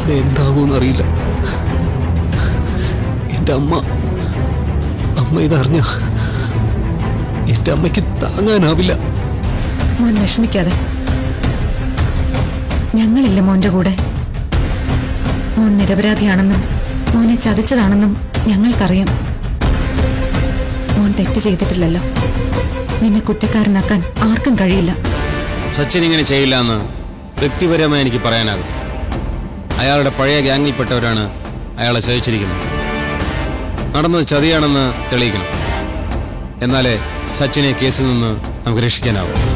അവിടെ എന്താകുമെന്ന് അറിയില്ല എൻ്റെ അമ്മ അമ്മ ഇതറിഞ്ഞ എൻ്റെ അമ്മയ്ക്ക് താങ്ങാനാവില്ല മോൻ വിഷമിക്കാതെ ഞങ്ങളില്ല മോന്റെ കൂടെ മോൻ നിരപരാധിയാണെന്നും മോനെ ചതിച്ചതാണെന്നും ഞങ്ങൾക്കറിയാം മോൻ തെറ്റ് ചെയ്തിട്ടില്ലല്ലോ നിന്നെ കുറ്റക്കാരനാക്കാൻ ആർക്കും കഴിയില്ല സച്ചിൻ ഇങ്ങനെ ചെയ്യില്ല എന്ന് വ്യക്തിപരമായി എനിക്ക് പറയാനാകും അയാളുടെ പഴയ ഗ്യാങ്ങിൽപ്പെട്ടവരാണ് അയാളെ ചതിച്ചിരിക്കുന്നത് നടന്നത് ചതിയാണെന്ന് തെളിയിക്കണം എന്നാലേ സച്ചിനെ കേസിൽ നിന്ന് നമുക്ക് രക്ഷിക്കാനാവും